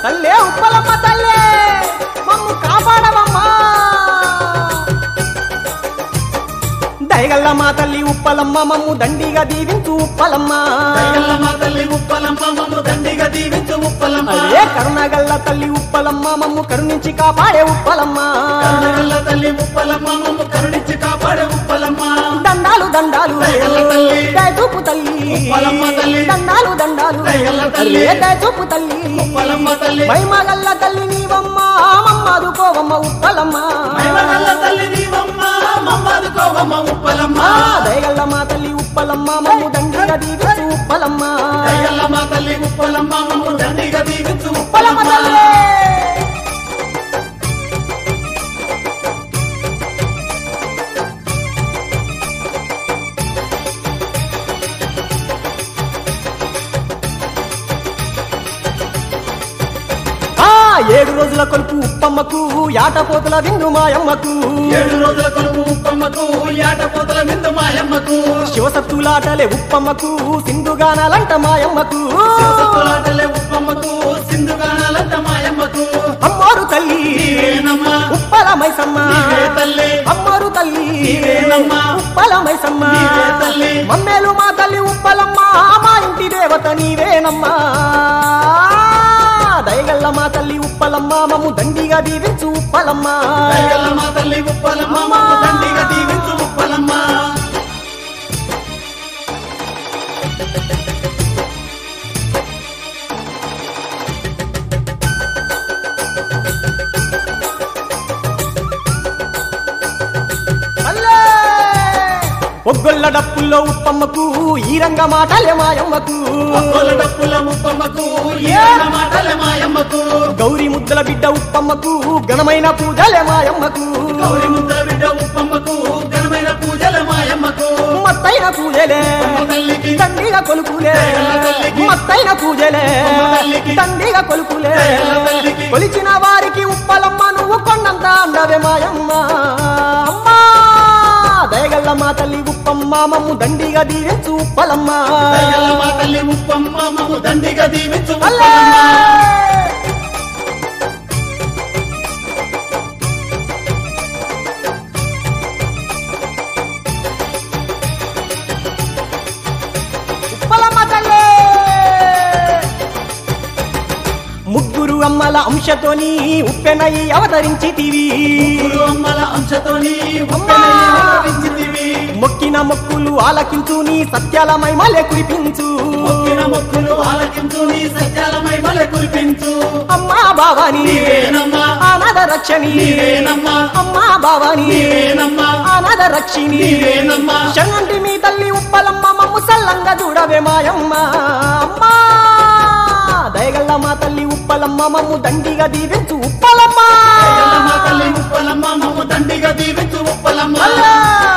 తల్లే ఉప్పలమ్మ తల్లే మమ్ము కాపాడవమ్మా దయగల్ల మా తల్లి ఉప్పలమ్మ మమ్ము దండిగా దీవించు ఉప్పలమ్మ దయగల్లమ్మ తల్లి ఉప్పలమ్మ మమ్ము దండిగా దీవించు ఉప్పలమ్మ అదే కరుణగల్ల తల్లి ఉప్పలమ్మ మమ్ము కరుణించి కాపాడే ఉప్పలమ్మ కరుణగల్ల తల్లి ఉప్పలమ్మ మమ్ము కరుణించి కాపాడే ఉప్పలమ్మ దండాలు దండాలు దయగల్ల తల్లి. దయచూపు తల్లి ఉప్పలమ్మ తల్లి. దండాలు దండాలు దయగల్ల తల్లి. అరే దయచూపు తల్లి ఉప్పలమ్మ తల్లి మైమగల్ల తల్లి నీవమ్మ మమ్మదుకోవమ్మ ఉప్పలమ్మ మైమగల్ల తల్లి నీవమ్మ మమ్మదుకోవమ్మ ఉప్పలమ్మ ఆ, దయగల్ల మా తల్లి ఉప్పలమ్మ మమ్ము దండిగా దీవించు ఉప్పలమ్మ దయగల్లమ్మ తల్లి ఉప్పలమ్మ మమ్ము దండిగా దీవించు ఉప్పలమ్మ ఉప్పలమ్మ తల్లి ఆ, ఏడు రోజుల కొలుపు ఉప్పమ్మకు యాటపోతుల విందు మాయమ్మకు ఏడు రోజుల కొలుపు ఉప్పమ్మకు ఏటపోతల విందు మాయమ్మకు శివసత్తులాటలే ఉప్పమ్మకు సింధుగానాలంట మాయమ్మకు శివసత్తులాటలే ఉప్పమ్మకు సింధుగానాలంట మాయమ్మకు అమ్మోరు తల్లి నీవేనమ్మా ఉప్పల మైసమ్మ నీవే తల్లి అమ్మోరు తల్లి నీవేనమ్మా ఉప్పల మైసమ్మ నీవే తల్లి మమ్మేలు మా తల్లి ఉప్పలమ్మ మా ఇంటి దేవత నీవేనమ్మా దయగల్ల మా తల్లి ఉప్పలమ్మ మమ్ము దండిగా దీవించు ఉప్పలమ్మ దయగల్లమ్మ తల్లి ఉప్పలమ్మ మమ్ము దండిగా దీవించు ఉప్పలమ్మ అల్లే! ఒగ్గొల్ల డప్పుల్లో ఉప్పమ్మకు ఈ రంగ మాటలే మాయమ్మకు ఒక్కోల డప్పుల ఉప్పమ్మకు ఏన మాటలే మాయమ్మకు గౌరీ ముద్దల బిడ్డ ఉప్పమ్మకు ఘనమైన పూజలే మాయమ్మకు గౌరి ముద్ర బిడ్డ ఉప్పమ్మకు ఘనమైన పూజల మాయమ్మకు మత్తైన పూజలే అమ్మ తల్లికి దండిగా కొలుపులే దయగల్ల తల్లికి. మత్తైన పూజలే అమ్మ తల్లికి. దండిగా కొలుపులే దయగల్ల తల్లికి. కొలిచిన వారికి ఉప్పలమ్మ నువ్వు కొండంత అందవే మాయమ్మ అమ్మా దయగల్ల మా తల్లి ఉప్పమ్మ మమ్ము దండిగా దీవించు ఉప్పలమ్మ దయగల్లమ్మ తల్లి ఉప్పమ్మ మమ్ము దండిగా దీవించు అల్లే! ఉప్పలమ్మ ఉప్పలమ్మ తల్లి ముగ్గురు అమ్మల అంశతోని ఉప్పెనయి అవతరించితివి గురు అమ్మల అంశతోని ఉప్పెనయ్య అవతరించితివి. మొక్కిన మొక్కులు ఆలకించు నీ సత్యాల మైమలే కురిపించు మొక్కిన మొక్కులు ఆలకించు నీ సత్యాల మహిమలే కురిపించు అమ్మా బావాని నీవేనమ్మా ఆనాద రక్షణి నీవేనమ్మా అమ్మా బావాని నీవేనమ్మా ఆనాద రక్షిణి నీవేనమ్మా శనంటి మీ తల్లి ఉప్పలమ్మ మమ్ము సల్లంగా చూడవే మాయమ్మ అమ్మా దయగల్ల మా తల్లి ఉప్పలమ్మ మమ్ము దండిగా దీవించు ఉప్పలమ్మ దయగల్లమ్మ తల్లి ఉప్పలమ్మ మమ్ము దండిగా దీవించు ఉప్పలమ్మ అల్లా!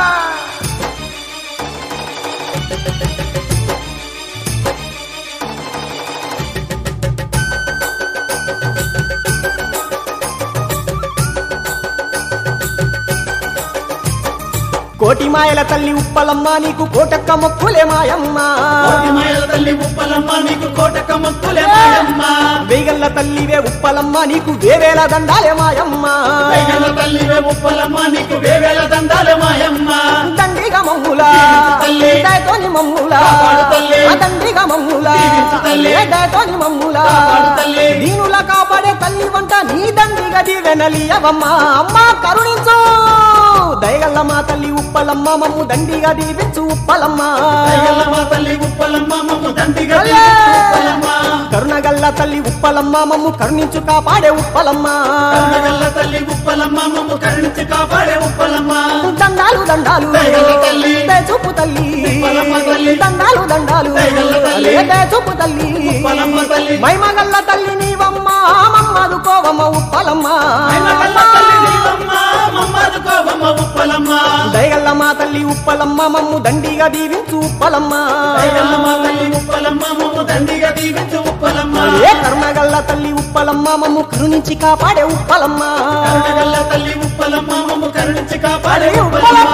కోటి మాయల తల్లి ఉప్పలమ్మ నీకు కోటక్క మొక్కులే మాయమ్మ కోటి మాయల తల్లి ఉప్పలమ్మ నీకు కోటక మొక్కులే మాయమ్మ వేగల్ల తల్లివే ఉప్పలమ్మ నీకు వేవేల దండాలే మాయమ్మ దయగల్ల తల్లివే ఉప్పలమ్మ నీకు వేవేల దండాలే మాయమ్మ దండిగా మమ్ముల దీవించు తల్లి. దయతోని మమ్ముల కాపాడు తల్లి. ఆ దండిగా మమ్ముల దీవించు తల్లి. దయతోని మమ్ముల కాపాడు తల్లి. దీనుల కాపాడే తల్లి వంట నీ దండిగా దీవెనలియవమ్మ అమ్మ కరుణించు దయగల్ల మా తల్లి ఉప్పలమ్మ మమ్ము దండిగా దీవించు ఉప్పలమ్మ దయగల్లమ్మ తల్లి ఉప్పలమ్మ మమ్ము దండిగా అల్లే! దీవించు ఉప్పలమ్మ కరుణగల్ల తల్లి ఉప్పలమ్మ మమ్ము కరుణించు కాపాడే ఉప్పలమ్మ కరుణగల్ల తల్లి ఉప్పలమ్మ మమ్ము కరుణించి కాపాడే ఉప్పలమ్మ దండాలు దండాలు దయగల్ల తల్లి. దయచూపు తల్లి ఉప్పలమ్మ తల్లి. దండాలు దండాలు దయగల్ల తల్లి. అలే దయచూపు తల్లి ఉప్పలమ్మ తల్లి. మైమగల్ల తల్లి నీవమ్మ మమ్మదుకోవమ్మ ఉప్పలమ్మ మైమగల్ల తల్లి నీవమ్మ, మమ్మదుకోవమ్మ ఉప్పలమ్మ దయగల్ల మా తల్లి ఉప్పలమ్మ మమ్ము దండిగా దీవించు ఉప్పలమ్మ దయగల్లమ్మ తల్లి ఉప్పలమ్మ మమ్ము దండిగా దీవించు ఉప్పలమ్మ ఏ కరుణగల్ల తల్లి ఉప్పలమ్మ మమ్ము కరుణించి కాపాడే ఉప్పలమ్మ కరుణగల్ల తల్లి ఉప్పలమ్మ మమ్ము కరుణించి కాపాడే అరే ఉప్పలమ్మ